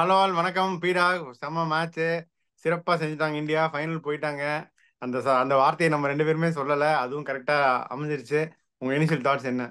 Hello all வணக்கம் பீடா செம்ம மேட்ச் சிறப்பா செஞ்சுட்டாங்க இந்தியா ஃபைனல் போயிட்டாங்க அந்த ச- அந்த வார்த்தையை நம்ம ரெண்டு பேருமே சொல்லல அதுவும் கரெக்டா அமைஞ்சிருச்சு உங்க இனிஷியல் தாட்ஸ் என்ன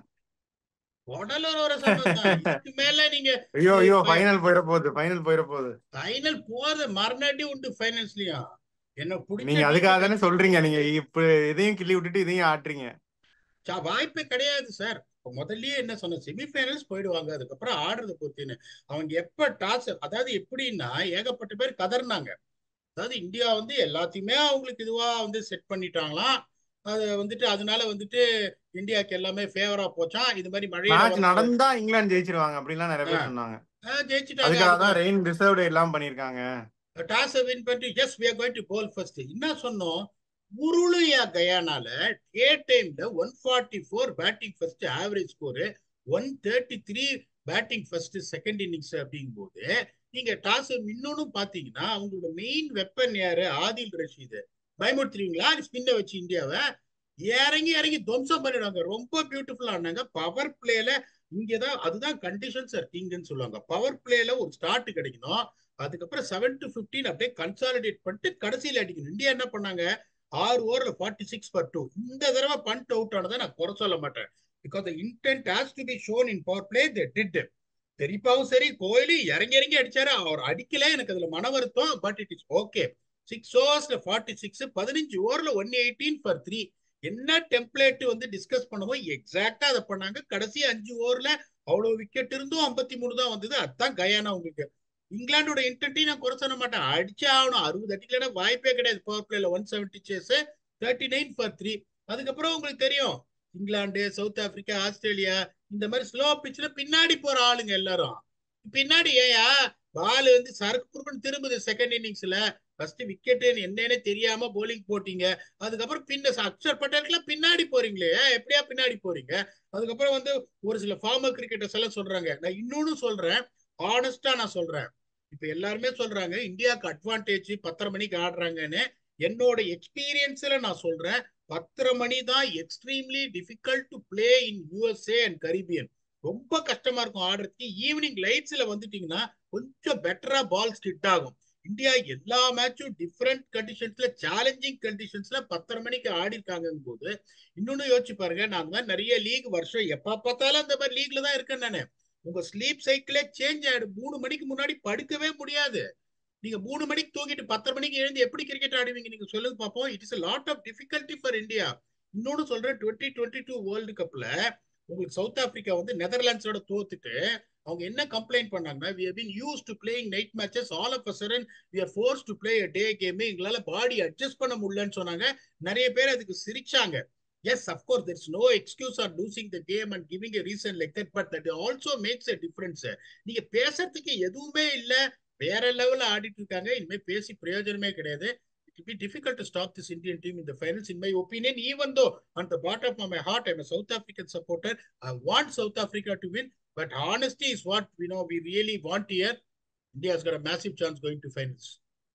உடலூர் ஒரு சந்தோஷம் இதுக்கு மேல நீங்க ஐயோ ஐயோ ஃபைனல் போயிட போகுது ஃபைனல் போயிட போகுது ஃபைனல் போறது மறுநாடி உண்டு ஃபைனல்ஸ்லயும் என்ன பிடிச்ச நீங்க team அதுக்காக தானே சொல்றீங்க நீங்க இப்ப இதையும் கிள்ளி விட்டுட்டு இதையும் ஆட்டுறீங்க சா- வாய்ப்பே கிடையாது சார் இப்ப முதல்லயே என்ன சொன்ன செமிஃபைனல்ஸ் போயிடுவாங்க அதுக்கப்புறம் ஆடுறது பொறுத்துன்னு அவங்க எப்ப டாஸ் அதாவது எப்படின்னா ஏகப்பட்ட பேர் கதர்னாங்க அதாவது இந்தியா வந்து எல்லாத்தையுமே அவங்களுக்கு இதுவா வந்து செட் பண்ணிட்டாங்களாம் அது வந்துட்டு அதனால வந்துட்டு இந்தியாவுக்கு எல்லாமே ஃபேவரா போச்சான் இது மாதிரி மழையில மேட்ச் வர- நடந்தா இங்கிலாந்து ஜெயிச்சிருவாங்க அப்படிலாம் நிறைய பேர் சொன்னாங்க ஆ, ஜெயிச்சிட்டாங்க அதுக்காக தான் அதுதான். ரெயின் ரிசர்வ்டு எல்லாம் பண்ணிருக்காங்க டாஸ் வின் பண்ணிட்டு yes we are going to bowl first என்ன சொன்னோம் உருளையா கயானால ஏ டைம்ல one forty four batting first average score one thirty three batting first second innings அப்படிங்கும்போது நீங்க டாஸ் இன்னொன்னு பாத்தீங்கன்னா அவங்களோட மெயின் வெப்பன் யாரு ஆதில் ரஷீது பயமுறுத்துறீங்களா ஸ்பின்ன வச்சு இந்தியாவை இறங்கி இறங்கி துவம்சம் பண்ணிடுவாங்க ரொம்ப பியூட்டிஃபுல்லா ஆனாங்க பவர் பிளேல இங்கதான் அதுதான் கண்டிஷன்ஸ் ஆர் கிங்னு சொல்லுவாங்க பவர் பிளேல ஒரு ஸ்டார்ட் கிடைக்கணும் அதுக்கப்புறம் செவன் டு பிப்டீன் அப்படியே கன்சாலிடேட் பண்ணிட்டு கடைசியில் அடிக்கணும் இந்தியா என்ன பண்ணாங்க ஆறு ஓவர்ல ஃபார்ட்டி சிக்ஸ் பர் டூ இந்த தடவை பண்ட் அவுட் ஆனதை நான் குறை சொல்ல மாட்டேன் because the intent has to be shown in power play the did பெரியப்பாவும் சரி கோஹ்லி இறங்கி இறங்கி அடிச்சாரு அவர் அடிக்கல எனக்கு அதுல மன வருத்தம் but it is okay six ஓவர்ஸ்ல ஃபார்ட்டி சிக்ஸ் பதினஞ்சு ஓவர்ல ஒன் எயிட்டீன் ஃபார் த்ரீ என்ன டெம்ப்ளேட் வந்து டிஸ்கஸ் பண்ணவும் எக்ஸாக்டா அதை பண்ணாங்க கடைசி அஞ்சு ஓவர்ல அவ்வளவு விக்கெட் இருந்தும் ஐம்பத்தி மூணு தான் வந்தது அதுதான் கயானா உங்களுக்கு இங்கிலாந்தோட இன்டென்ட்டையும் நான் குறை சொல்ல மாட்டேன் அடிச்சே ஆகணும் அறுபது அடிக்கலன்னா வாய்ப்பே கிடையாது பவர் பிளேல one seventy chase thirty nine for three அதுக்கப்புறம் உங்களுக்கு தெரியும் இங்கிலாந்து சவுத் ஆப்பிரிக்கா ஆஸ்திரேலியா இந்த மாதிரி ஸ்லோ பிச்சில் பின்னாடி போற ஆளுங்க எல்லாரும் பின்னாடி ஏயா பால் வந்து சரக்கு குறுக்குன்னு திரும்புது செகண்ட் இன்னிங்ஸ்ல ஃபர்ஸ்ட் விக்கெட் என்னன்னே தெரியாம போலிங் போட்டீங்க அதுக்கப்புறம் பின்ன அக்ஷர் பட்டேலுக்குலாம் பின்னாடி போறீங்களே எப்படியா பின்னாடி போறீங்க அதுக்கப்புறம் வந்து ஒரு சில ஃபார்மர் கிரிக்கெட்டர்ஸ் எல்லாம் சொல்றாங்க நான் இன்னொன்னு சொல்றேன் ஆனஸ்டா நான் சொல்றேன் இப்ப எல்லாருமே சொல்றாங்க இந்தியாவுக்கு அட்வான்டேஜ் பத்தரை மணிக்கு ஆடுறாங்கன்னு என்னோட எக்ஸ்பீரியன்ஸ்ல நான் சொல்றேன் பத்தரை மணி தான் extremely difficult to play in USA and Caribbean ரொம்ப கஷ்டமா இருக்கும் ஆடுறதுக்கு ஈவினிங் லைட்ஸ்ல வந்துட்டீங்கன்னா கொஞ்சம் பெட்டரா பால் ஸ்டிட் ஆகும் இந்தியா எல்லா மேட்சும் டிஃப்ரெண்ட் கண்டிஷன்ஸ்ல சேலஞ்சிங் கண்டிஷன்ஸ்ல பத்தரை மணிக்கு ஆடி இருக்காங்க போது இன்னொன்னு யோசிச்சு பாருங்க நான் அந்த மாதிரி நிறைய லீக் வருஷம் எப்ப பார்த்தாலும் அந்த மாதிரி லீக்ல தான் இருக்கேன் நானு உங்க ஸ்லீப் சைக்கிளே சேஞ்ச் ஆயிடும் மூணு மணிக்கு முன்னாடி படுக்கவே முடியாது நீங்க மூணு மணிக்கு தூங்கிட்டு பத்தரை மணிக்கு எழுந்து எப்படி கிரிக்கெட் ஆடுவீங்க நீங்க சொல்லுங்க பார்ப்போம் it is lot of difficulty for India இன்னொன்னு சொல்றேன் டுவெண்ட்டி டுவெண்ட்டி டூ வேர்ல்டு கப்ல உங்களுக்கு சவுத் ஆப்பிரிக்கா வந்து நெதர்லாண்ட்ஸோட தோத்துட்டு அவங்க என்ன கம்ப்ளைண்ட் பண்ணாங்கன்னா we been use to playing night matches all of a sudden we are force to play day game எங்களால body adjust பண்ண முடியலன்னு சொன்னாங்க நிறைய பேர் அதுக்கு சிரிச்சாங்க yes of course there is no excuse are losing the game and giving a reason like that but that also makes a difference நீங்க பேசுறதுக்கு எதுவுமே இல்ல வேற லெவல்ல ஆடிட்டு இருக்காங்க இனிமே பேசி பிரயோஜனமே கிடையாது it be difficult to stop this Indian team இந்த finals in my opinion even though at the bottom of my heart I'm South African supporter I want South Africa to win but honesty is what we know we really want year India has got a massive chance going to finals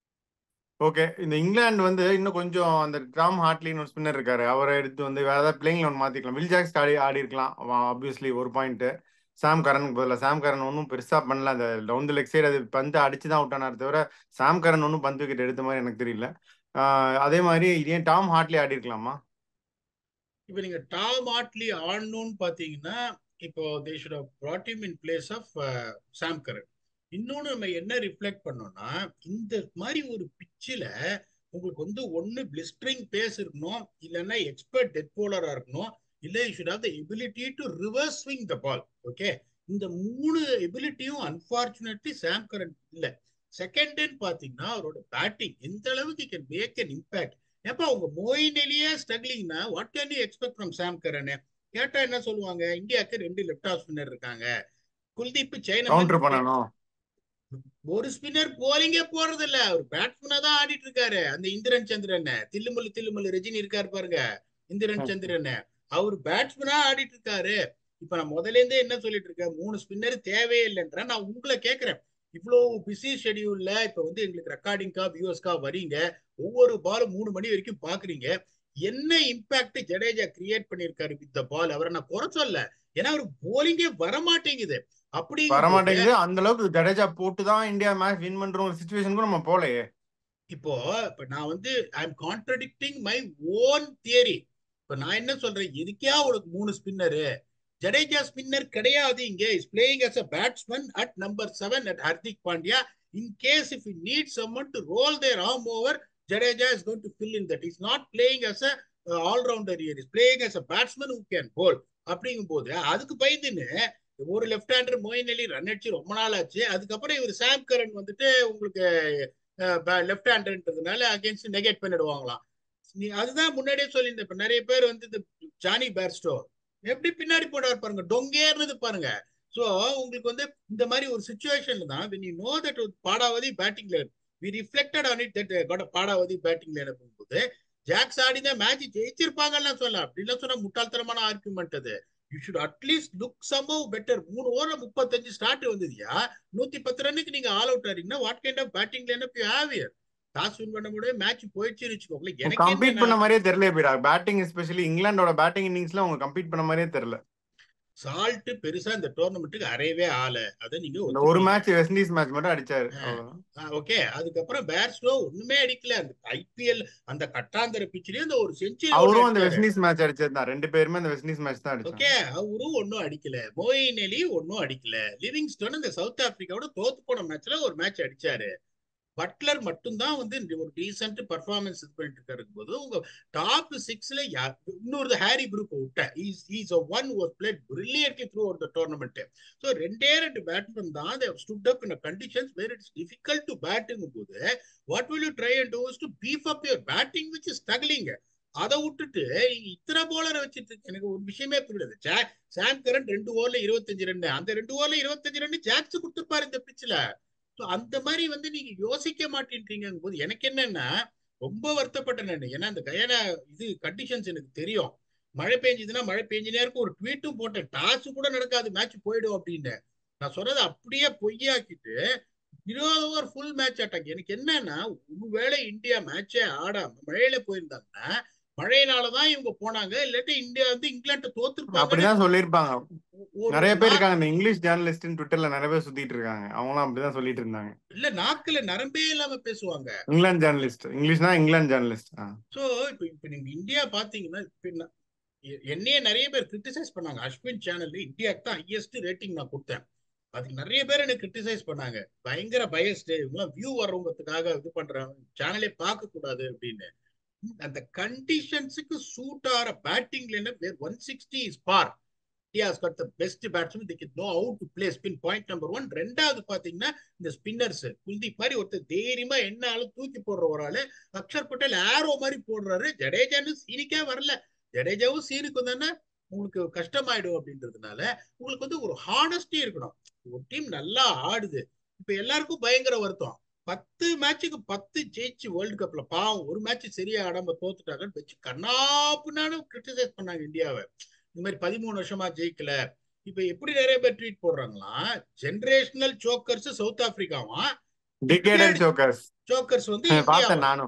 okay இந்த இங்கிலாந்து வந்து இன்னும் கொஞ்சம் அந்த Tom ஹார்ட்லின்னு ஒரு spinner இருக்காரு அவரை எடுத்து வந்து வேற ஏதாவது பிளேயிங் லோன் மாத்திக்கலாம் வில் ஜாக்ஸ் ஆடி ஆடி இருக்கலாம் ஆப்வியஸ்லி ஒரு பாயிண்ட் சாம் கரனுக்கு பதிலாக சாம் கரன் ஒன்றும் பெருசா பண்ணல அந்த டவுன் த லெக் சைடு அது பந்து அடிச்சு தான் அவுட் ஆனார் தவிர சாம் கரன் ஒன்றும் பந்து விக்கெட் எடுத்த மாதிரி எனக்கு தெரியல ஆஹ் அதே மாதிரி இதே டாம் ஹார்ட்லி ஆடி இருக்கலாமா இப்போ நீங்க டாம் ஆட்லி ஆடணும்னு பாத்தீங்கன்னா இப்போ they should have brought him in place of Sam Curran இன்னொன்று நம்ம என்ன ரிஃப்ளெக்ட் பண்ணோம்னா இந்த மாதிரி ஒரு பிச்சில் உங்களுக்கு வந்து ஒன்று பிளிஸ்டரிங் பேஸ் இருக்கணும் இல்லைன்னா எக்ஸ்பர்ட் டெத் போலரா இருக்கணும் இல்லை you should have the ability to reverse swing the ball okay இந்த மூணு எபிலிட்டியும் அன்பார்ச்சுனேட்லி சாம் கரன் இல்லை செகண்ட்னு பார்த்தீங்கன்னா அவரோட பேட்டிங் எந்த அளவுக்கு கேன் மேக் அன் இம்பாக்ட் ஏப்பா உங்க மோயின் எலியே ஸ்ட்ரகிளிங்னா what can you expect from Sam Curran கேட்டா என்ன சொல்லுவாங்க இந்தியாவுக்கு ரெண்டு லெஃப்ட் ஆஃப் ஸ்பின்னர் இருக்காங்க குல்தீப் சைனா கவுண்டர் பண்ணணும் ஒரு ஸ்பின்னர் போலிங்கே போறது இல்ல அவர் பேட்ஸ்மேனா தான் ஆடிட்டு இருக்காரு அந்த இந்திரன் சந்திரன் தில்லுமுல்லு தில்லுமுல்லு ரஜினி இருக்காரு பாருங்க இந்திரன் சந்திரன் அவர் பேட்ஸ்மேனா ஆடிட்டு இருக்காரு இப்ப நான் முதல்ல இருந்தே என்ன சொல்லிட்டு இருக்கேன் மூணு ஸ்பின்னர் தேவையே இல்லைன்ற நான் உங்களை கேட்கிறேன் இவ்வளவு பிஸி ஷெடியூல்ல இப்ப வந்து எங்களுக்கு ரெக்கார்டிங்கா வியூஸ்க்கா வரீங்க ஒவ்வொரு பாலும் மூணு மணி வரைக்கும் பாக்குறீங்க என்ன இம்பாக்ட் ஜடேஜா கிரியேட் பண்ணிருக்காரு வித் த பால் அவரை நான் குறை சொல்ல ஏன்னா அவர் போலிங்கே வரமாட்டேங்குது அப்படி வரமாட்டேங்குது அந்த அளவுக்கு ஜடேஜா போட்டு தான் இந்தியா மேட்ச் வின் பண்ற ஒரு சுச்சுவேஷனுக்கு நம்ம போலையே இப்போ இப்ப நான் வந்து I am contradicting my own theory இப்ப நான் என்ன சொல்றேன் எதுக்கே உனக்கு மூணு ஸ்பின்னரு ஜடேஜா ஸ்பின்னர் கிடையாது இங்க is playing as a batsman at number seven at Hardik Pandya in case if you need someone to roll their arm over Jadeja is going to fill in that is not playing as a allrounder here is playing as a batsman who can bowl அப்படிங்கும் போது அதுக்கு பயந்துன்னு ஒரு left hander Moeen Ali run அடிச்சு ரொம்ப நாள் ஆச்சு அதுக்கப்புறம் இவர் சாம் கரன் வந்துட்டு உங்களுக்கு லெஃப்ட் ஹேண்டர்ன்றதுனால அகேன்ஸ்ட் நெகேட் பண்ணிடுவாங்களாம் நீ அதுதான் முன்னாடியே சொல்லியிருந்தேன் இப்ப நிறைய பேர் வந்து இந்த ஜானி பேர்ஸ்டோ எப்படி பின்னாடி போடுவார் பாருங்க டொங்கேர்னது பாருங்க சோ உங்களுக்கு வந்து இந்த மாதிரி ஒரு சுச்சுவேஷன்ல தான் when you know that பாடாவதி பேட்டிங்ல we reflected on it that பாடாவதி பேட்டிங்ல போகும்போது ஜாக்ஸ் ஆடி தான் மேட்ச் ஜெயிச்சிருப்பாங்கன்னு சொல்லலாம் அப்படிலாம் சொன்னா முட்டாள்தனமான ஆர்குமெண்ட் அது யூ ஷுட் அட்லீஸ்ட் லுக் சம்பவ் பெட்டர் மூணு ஓவர்ல முப்பத்தஞ்சு ஸ்டார்ட் வந்ததுயா நூத்தி பத்து ரன்னுக்கு நீங்க ஆல் அவுட் ஆறீங்கன்னா what kind of batting lineup you have here toss win பண்ண முடியாது மேட்ச் போயிடுச்சுன்னு வச்சுக்கோங்களேன் எனக்கு கம்பீட் பண்ண மாதிரியே தெரியல எப்படிடா பேட்டிங் எஸ்பெஷலி இங்கிலாந்தோட பேட்டிங் இன்னிங்ஸ்ல அவங்க கம்பீட் பண்ண மாதிரியே தெரியல சால்ட் பெருசா இந்த டோர்னமெண்ட்டுக்கு அறையவே ஆள அதை நீங்க இந்த ஒரு மேட்ச் வெஸ்ட் இண்டீஸ் மேட்ச் மட்டும் அடிச்சாரு அவ்வளவுதான். ஓகே அதுக்கப்புறம் பேர்ஸ்டோ ஒண்ணுமே அடிக்கல அந்த ஐபிஎல் அந்த கட்டாந்தர பிச்சிலேயே அந்த ஒரு செஞ்சுரி அவரும் அந்த வெஸ்ட் இண்டீஸ் மேட்ச் அடிச்சது தான் ரெண்டு பேருமே அந்த வெஸ்ட் இண்டீஸ் மேட்ச் தான் அடிச்சாங்க ஓகே அவரும் ஒன்னும் அடிக்கல மோயின் அலி ஒன்னும் அடிக்கல லிவிங்ஸ்டோன் இந்த சவுத் ஆப்பிரிக்காவோட தோத்து போன மேட்ச்ல ஒரு மேட்ச் அடிச்சாரு பட்லர் மட்டும்தான் வந்து இந்த ஒரு டீசென்ட் பர்ஃபார்மன்ஸ் இது பண்ணிட்டு இருக்காரு போது உங்க டாப் சிக்ஸ்ல இன்னொரு ஹாரி ப்ரூக் விட்டேன் இஸ் ஒன் ஒரு played brilliantly throughout the tournament so ரெண்டே ரெண்டு பேட்ஸ்மேன் தான் stood up in conditions where it's difficult to batting போது what will you try and do to beef up your batting which is struggling அதை விட்டுட்டு நீங்க இத்தனை போலரை வச்சுட்டு எனக்கு ஒரு விஷயமே புரியுது சாம் கரன் ரெண்டு ஓவர்ல இருபத்தஞ்சு ரன் அந்த ரெண்டு ஓவர்ல இருபத்தஞ்சு ரன் ஜாக்ஸ் கொடுத்துருப்பாரு இந்த பிச்சில் ஸோ அந்த மாதிரி வந்து நீங்க யோசிக்க மாட்டேன்றீங்க போது எனக்கு என்னன்னா ரொம்ப வருத்தப்பட்டேன் நான் ஏன்னா அந்த கயனா இது கண்டிஷன்ஸ் எனக்கு தெரியும் மழை பெஞ்சதுன்னா மழை பெஞ்சினே இருக்கும் ஒரு ட்வீட்டும் போட்டேன் டாஸ் கூட நடக்காது மேட்ச் போயிடும் அப்படின்னு நான் சொன்னதை அப்படியே பொய்யாக்கிட்டு இருபது ஓவர் ஃபுல் மேட்ச் அட்டாக் எனக்கு என்னன்னா ஒருவேளை இந்தியா மேட்சே ஆடாம மழையில போயிருந்தாங்கன்னா மழையினாலதான் இவங்க போனாங்க இல்லாட்டி இந்தியா வந்து இங்கிலாந்து தோத்துருப்பாங்க அப்படிதான் சொல்லியிருப்பாங்க நிறைய பேர் இருக்காங்க இந்த இங்கிலீஷ் ஜேர்னலிஸ்ட் ட்விட்டர்ல நிறைய பேர் சுத்திட்டு இருக்காங்க அவங்களாம் அப்படிதான் சொல்லிட்டு இருந்தாங்க இல்ல நாக்குல நரம்பே இல்லாம பேசுவாங்க இங்கிலாந்து ஜேர்னலிஸ்ட் இங்கிலீஷ்னா இங்கிலாந்து ஜேர்னலிஸ்ட் சோ இப்ப இப்ப நீங்க இந்தியா பாத்தீங்கன்னா இப்ப என்னையே நிறைய பேர் கிரிட்டிசைஸ் பண்ணாங்க அஸ்வின் சேனல்ல இந்தியாவுக்கு தான் ஹையஸ்ட் ரேட்டிங் நான் கொடுத்தேன் அதுக்கு நிறைய பேர் எனக்கு கிரிட்டிசைஸ் பண்ணாங்க பயங்கர பயஸ்டு இவங்களாம் வியூ வர்றவங்கிறதுக்காக இது பண்றாங்க சேனலே பார்க்க கூடாது அப்படின்னு அந்த கண்டிஷன்ஸுக்கு சூட் ஆகிற பேட்டிங்ல one sixty is par India's got the best batsman they know how to play spin point number one ரெண்டாவது பாத்தீங்கன்னா இந்த ஸ்பின்னர்ஸ் குல்தீப் மாதிரி ஒருத்தர் தைரியமா என்ன ஆளு தூக்கி போடுற ஒரு ஆளு அக்ஷர் பட்டேல் ஆரோ மாதிரி போடுறாரு ஜடேஜான்னு சீனுக்கே வரல ஜடேஜாவும் சீனுக்கு வந்தானே உங்களுக்கு கஷ்டமாயிடும் அப்படின்றதுனால உங்களுக்கு வந்து ஒரு ஹானஸ்டி இருக்கணும் ஒரு டீம் நல்லா ஆடுது இப்ப எல்லாருக்கும் பயங்கர வருத்தம் பத்து மேட்சுக்கு பத்து ஜெயிச்சு வேர்ல்டு கப்ல பாவம் ஒரு மேட்ச் சரியா ஆடாம தோத்துட்டாங்கன்னு வச்சு கண்ணாப்புனாலும் கிரிட்டிசைஸ் பண்ணாங்க இந்தியாவை இந்த மாதிரி பதிமூணு வருஷமா ஜெயிக்கல இப்ப எப்படி நிறைய பேர் ட்வீட் போடுறாங்களா ஜெனரேஷனல் சோக்கர்ஸ் சவுத் ஆப்பிரிக்காவா டிகேடல் சோக்கர்ஸ் சோக்கர்ஸ் வந்து பார்த்தேன் நானும்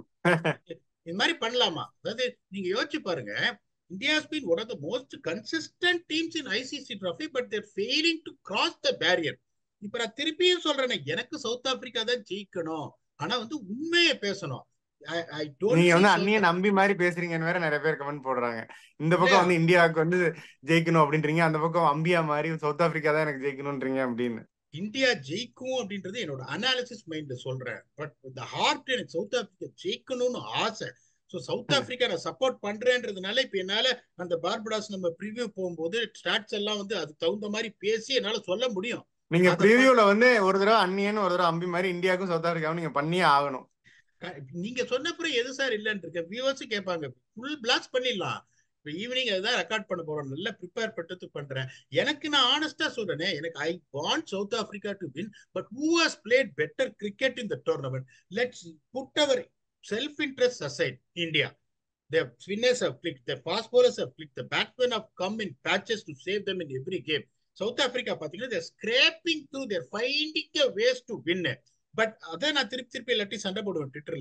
இது மாதிரி பண்ணலாமா அதாவது நீங்க யோசிச்சு பாருங்க India been one of the most consistent teams in ICC trophy but they're failing to cross the barrier இப்ப நான் திருப்பியும் சொல்றேன் எனக்கு சவுத் ஆப்பிரிக்கா தான் ஜெயிக்கணும் ஆனா வந்து உண்மையை பேசணும் நீங்க வந்து அண்ணிய நம்பி மாதிரி பேசுறீங்கன்னு வேற நிறைய பேர் கமெண்ட் போடுறாங்க இந்த பக்கம் வந்து இந்தியாவுக்கு வந்து ஜெயிக்கணும் அப்படின்றீங்க அந்த பக்கம் அம்பியா மாதிரி சவுத் ஆப்பிரிக்கா தான் எனக்கு ஜெயிக்கணும்ன்றீங்க அப்படின்னு இந்தியா ஜெயிக்கும் அப்படின்றது என்னோட அனாலிசிஸ் மைண்ட்ல சொல்றேன் பட் இந்த ஹார்ட் எனக்கு சவுத் ஆப்பிரிக்கா ஜெயிக்கணும்னு ஆசை ஸோ சவுத் ஆப்பிரிக்கா நான் சப்போர்ட் பண்றேன்றதுனால இப்ப என்னால அந்த பார்படாஸ் நம்ம ப்ரிவியூ போகும்போது ஸ்டாட்ஸ் எல்லாம் வந்து அதுக்கு தகுந்த மாதிரி பேசி என்னால சொல்ல முடியும் நீங்க ப்ரிவியூல வந்து ஒரு தடவை அன்னியன் ஒரு தடவை அம்பி மாதிரி இந்தியாவுக்கும் சவுத் ஆப்பிரிக்காவும் நீங்க பண்ணியே ஆகணும் நீங்க சொன்னப்புறம் எது சார் இல்லைன்னு இருக்க வியூவர்ஸ் கேட்பாங்க ஃபுல் பிளாஸ்ட் பண்ணிடலாம் இப்போ ஈவினிங் அதுதான் ரெக்கார்ட் பண்ண போறோம் நல்லா ப்ரிப்பேர் பண்றது பண்றேன் எனக்கு நான் ஆனஸ்டா சொல்றேனே எனக்கு I want South Africa to win but who has played better cricket in the tournament let's put our self interest aside India The spinners have clicked, the fast bowlers have clicked, the batsmen have come in patches to save them in every game. South Africa பாத்தீங்கன்னா they're scraping through they're finding ways to win but அதை நான் திருப்பி திருப்பி எல்லாத்தையும் சண்டை போடுவேன் ட்விட்டர்ல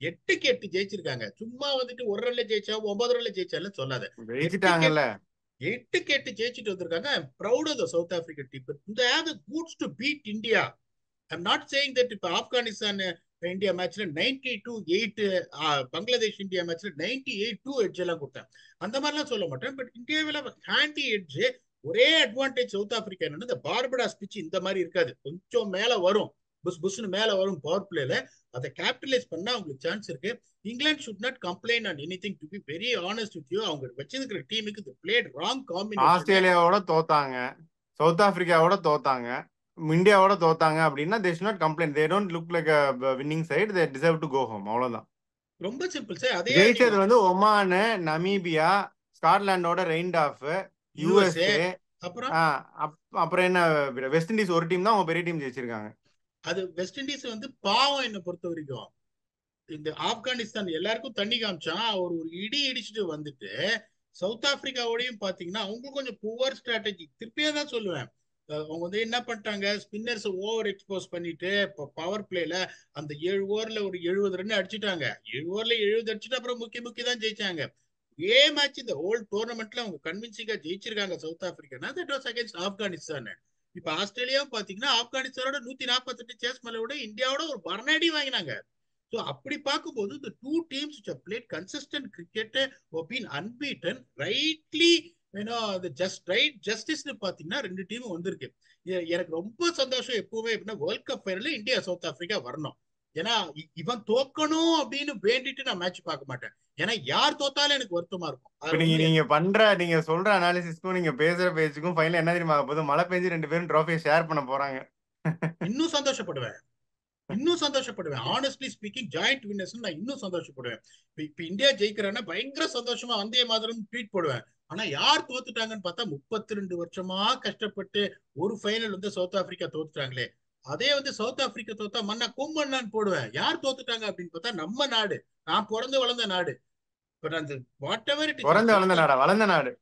எட்டுக்கு எட்டு ஜெயிச்சிருக்காங்க சும்மா வந்துட்டு ஒரு ரன்ல ஜெயிச்சா ஒன்பது ரன்ல ஜெயிச்சாலும் சொல்லாத ஜெயிச்சிட்டாங்கல்ல எட்டுக்கு எட்டு ஜெயிச்சுட்டு வந்திருக்காங்க proud of the South African team இந்த have the guts to beat India I'm not saying that இப்போ ஆப்கானிஸ்தான் இந்தியா மேட்ச்ல ninety two eight Bangladesh India மேட்ச்ல நைன்டி எயிட் டூ எட்ஜ் எல்லாம் கொடுத்தேன் அந்த மாதிரிலாம் சொல்ல மாட்டேன் பட் இந்தியாவில் ஹேண்டி எட்ஜ் ஒரே அட்வான்டேஜ் சவுத் ஆப்பிரிக்கா என்னன்னா இந்த பார்படாஸ் பிச் இந்த மாதிரி இருக்காது கொஞ்சம் மேல வரும் புஸ் புஸ்னு மேல வரும் பவர் பிளேல அதை கேபிட்டலைஸ் பண்ணா உங்களுக்கு சான்ஸ் இருக்கு இங்கிலாந்து should not complaint on anything to be very honest with you அவங்க வச்சிருக்கிற டீமுக்கு பிளேட் ராங் காம்பினேஷன் ஆஸ்திரேலியாவோட தோத்தாங்க சவுத் ஆப்பிரிக்காவோட தோத்தாங்க இந்தியாவோட தோத்தாங்க அப்படின்னா they should not complaint they don't look like winning side they deserve to go home அவ்வளவுதான் ரொம்ப சிம்பிள் சார் அதே ஜெயிச்சது வந்து ஒமானு நமீபியா ஸ்காட்லாண்டோட ரெயின்ட் ஆஃப் யூஎஸ்ஏ அப்புறம் அப்புறம் என்ன வெஸ்ட் இண்டீஸ் ஒரு டீம் தான் அவங்க பெரிய டீம் ஜெயிச்சிருக்காங்க அது வெஸ்ட் இண்டீஸ் வந்து பாவம் என்ன பொறுத்த வரைக்கும் இந்த ஆப்கானிஸ்தான் எல்லாருக்கும் தண்ணி காமிச்சான் அவர் ஒரு இடி இடிச்சுட்டு வந்துட்டு சவுத் ஆப்பிரிக்காவோடையும் பாத்தீங்கன்னா அவங்க கொஞ்சம் புவர் ஸ்ட்ராட்டஜி திருப்பியே தான் சொல்லுவேன் அவங்க வந்து என்ன பண்ணிட்டாங்க ஸ்பின்னர்ஸ் ஓவர் எக்ஸ்போஸ் பண்ணிட்டு இப்போ பவர் பிளேல அந்த ஏழு ஓவர்ல ஒரு எழுபது ரன் அடிச்சுட்டாங்க ஏழு ஓவர்ல எழுபது அடிச்சுட்டு அப்புறம் முக்கிய முக்கிய தான் ஜெயிச்சாங்க ஏ மேட்ச் இந்த ஹோல் டோர்னமெண்ட்ல அவங்க கன்வின்சிங்கா ஜெயிச்சிருக்காங்க South Africa that was against Afghanistan இப்ப ஆஸ்திரேலியாவும் பாத்தீங்கன்னா ஆப்கானிஸ்தானோட நூத்தி நாற்பத்தெட்டு சேஸ் மேல விட இந்தியாவோட ஒரு பர்னாடி வாங்கினாங்க ஸோ அப்படி பார்க்கும்போது இந்த two teams played consistent cricket have been unbeaten rightly ஏன்னா அது ஜஸ்ட் ரைட் ஜஸ்டிஸ்னு பாத்தீங்கன்னா ரெண்டு டீமும் வந்திருக்கு எனக்கு ரொம்ப சந்தோஷம் எப்பவுமே எப்படின்னா வேர்ல்ட் கப் ஃபைனல்ல இந்தியா சவுத் ஆப்பிரிக்கா வரணும் ஏன்னா இவன் தோக்கணும் அப்படின்னு வேண்டிட்டு நான் மேட்ச் பார்க்க மாட்டேன் ஏன்னா யார் தோத்தாலும் எனக்கு வருத்தமா இருக்கும் நீங்க நீங்க பண்ற நீங்க சொல்ற அனாலிசிஸ்க்கும் நீங்க பேசுற பேச்சுக்கும் ஃபைனல் என்ன தெரியுமா போது மழை பெஞ்சு ரெண்டு பேரும் ட்ராஃபியை ஷேர் பண்ண போறாங்க இன்னும் சந்தோஷப்படுவேன் இன்னும் சந்தோஷப்படுவேன் ஆனஸ்ட்லி ஸ்பீக்கிங் ஜாயிண்ட் வின்னர்ஸ் நான் இன்னும் சந்தோஷப்படுவேன் இப்ப இந்தியா ஜெயிக்கிறேன்னா பயங்கர சந்தோஷமா வந்தே மாதிரம் ட்வீட் போடுவேன் ஆனா யார் தோத்துட்டாங்கன்னு பார்த்தா முப்பத்தி ரெண்டு வருஷமா கஷ்டப்பட்டு ஒரு ஃபைனல் வந்து சவுத் ஆப்பிரிக்கா தோத்துட்டாங்களே அதே வந்து சவுத் ஆப்பிரிக்கா தோத்தா மன்னா கும்பண்ணான்னு போடுவேன் யார் தோத்துட்டாங்க அப்படின்னு பார்த்தா நம்ம நாடு நான் பிறந்து வளர்ந்த நாடு பட் அந்த வாட் எவர் இட் பிறந்து வளர்ந்த நாடா வளர்ந்த நாடு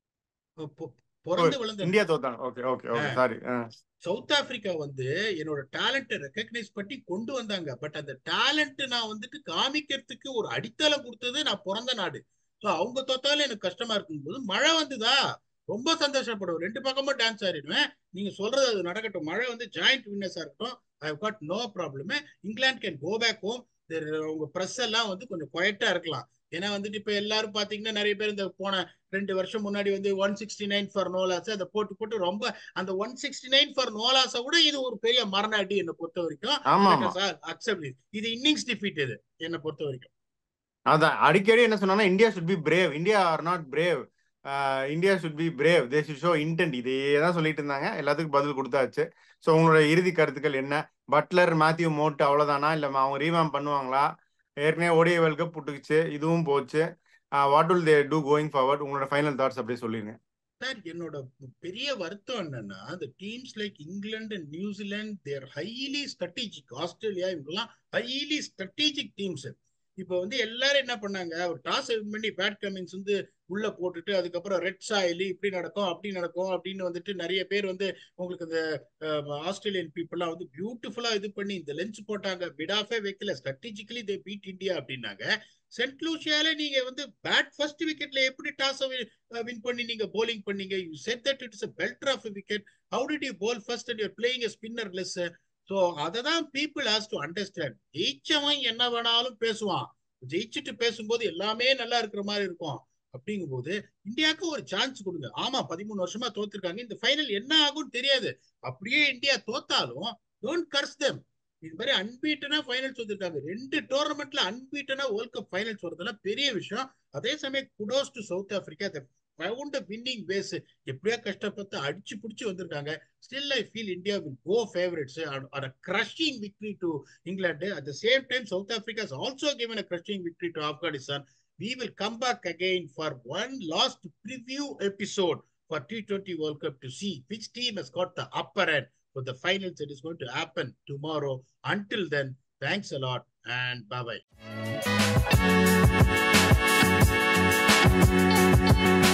பிறந்து வளர்ந்த இந்தியா தோத்தாங்க okay okay okay sorry South Africa வந்து என்னோட டேலண்ட்டை ரெக்கக்னைஸ் பண்ணி கொண்டு வந்தாங்க பட் அந்த டேலண்ட் நான் வந்துட்டு காமிக்கிறதுக்கு ஒரு அடித்தளம் கொடுத்தது நான் பிறந்த நாடு ஸோ அவங்க தோத்தாலும் எனக்கு கஷ்டமா இருக்கும்போது மழை வந்துதா ரொம்ப சந்தோஷப்படுவேன் ரெண்டு பக்கமும் டான்ஸ் ஆடிடுவேன் நீங்க சொல்றது அது நடக்கட்டும் மழை வந்து ஜாயிண்ட் வின்னர்ஸா இருக்கட்டும் ஐ காட் நோ ப்ராப்ளம் இங்கிலாந்து கேன் கோ பேக் ஹோம் உங்க ப்ரெஸ் எல்லாம் வந்து கொஞ்சம் குவைட்டா இருக்கலாம் ஏன்னா வந்துட்டு இப்ப எல்லாரும் பாத்தீங்கன்னா நிறைய பேர் இந்த போன ரெண்டு வருஷம் முன்னாடி வந்து one sixty nine for no loss அதை போட்டு போட்டு ரொம்ப அந்த ஒன் சிக்ஸ்டி நைன் ஃபார் நோலாஸை விட இது ஒரு பெரிய மரணாடி என்னை பொறுத்த வரைக்கும் அக்செப்ட் இது இன்னிங்ஸ் டிஃபீட் இது என்னை பொறுத்த வரைக்கும் அதான் அடிக்கடி என்ன சொன்னா India should be brave India are not brave India should be brave they should show intent இதே தான் சொல்லிட்டு இருந்தாங்க எல்லாத்துக்கும் பதில் கொடுத்தாச்சு ஸோ உங்களோட இறுதி கருத்துக்கள் என்ன பட்லர் மேத்யூ மோட் அவ்வளோதானா இல்லை அவங்க ரீவாம் பண்ணுவாங்களா ஏற்கனவே ஓடிஐ வேர்ல்ட் கப் புட்டுக்குச்சு இதுவும் போச்சு what will they do going forward உங்களோட ஃபைனல் தாட்ஸ் அப்படியே சொல்லிருங்க சார் என்னோட பெரிய வருத்தம் என்னன்னா இந்த டீம்ஸ் லைக் இங்கிலாந்து அண்ட் நியூசிலாந்து தேர் ஹைலி ஸ்ட்ராட்டஜிக் ஆஸ்திரேலியா இவங்கெல்லாம் ஹைலி ஸ்ட்ராட்டஜிக் டீம்ஸ் இப்போ வந்து எல்லாரும் என்ன பண்ணாங்க ஒரு டாஸ் பண்ணி பேட் கமிங்ஸ் வந்து உள்ள போட்டுட்டு அதுக்கப்புறம் ரெட் சாயில் இப்படி நடக்கும் அப்படி நடக்கும் அப்படின்னு வந்துட்டு நிறைய பேர் வந்து உங்களுக்கு இந்த ஆஸ்திரேலியன் பீப்புளெலாம் வந்து பியூட்டிஃபுல்லா இது பண்ணி இந்த லென்ஸ் போட்டாங்க பிடாஃபே வைக்கல ஸ்ட்ராட்டஜிக்கலி தே பீட் இந்தியா அப்படின்னாங்க சென்ட் லூசியால நீங்க வந்து பேட் ஃபர்ஸ்ட் விக்கெட்ல எப்படி டாஸ் வின் பண்ணி நீங்க போலிங் பண்ணீங்க you said that it's belter of wicket how did you bowl first and you're playing spinner less so அதை தான் பீப்புள் ஹாஸ் டு அண்டர்ஸ்டாண்ட் ஜெயிச்சவன் என்ன வேணாலும் பேசுவான் ஜெயிச்சுட்டு பேசும்போது எல்லாமே நல்லா இருக்கிற மாதிரி இருக்கும் அப்படிங்கும்போது இந்தியாவுக்கு ஒரு சான்ஸ் கொடுங்க ஆமா பதிமூணு வருஷமா தோத்துருக்காங்க இந்த ஃபைனல் என்ன ஆகும்னு தெரியாது அப்படியே இந்தியா தோத்தாலும் டோன்ட் கர்ஸ் தெம் இது மாதிரி அன்பீட்டனா ஃபைனல்ஸ் வந்திருக்காங்க ரெண்டு டோர்னமெண்ட்ல அன்பீட்டனா வேர்ல்ட் கப் ஃபைனல்ஸ் வரதெல்லாம் பெரிய விஷயம் அதே சமயம் kudos to South Africa found winning pace எப்படியா கஷ்டப்பட்டு அடிச்சு பிடிச்சி வந்திருக்காங்க still I feel India will go favourites are a crushing victory to இங்கிலாந்து at the same time South Africa is also given a crushing victory to Afghanistan we will come back again for one last preview episode for T20 World Cup to see which team has got the upper end for the finals that is going to happen tomorrow. Until then, thanks a lot and bye bye.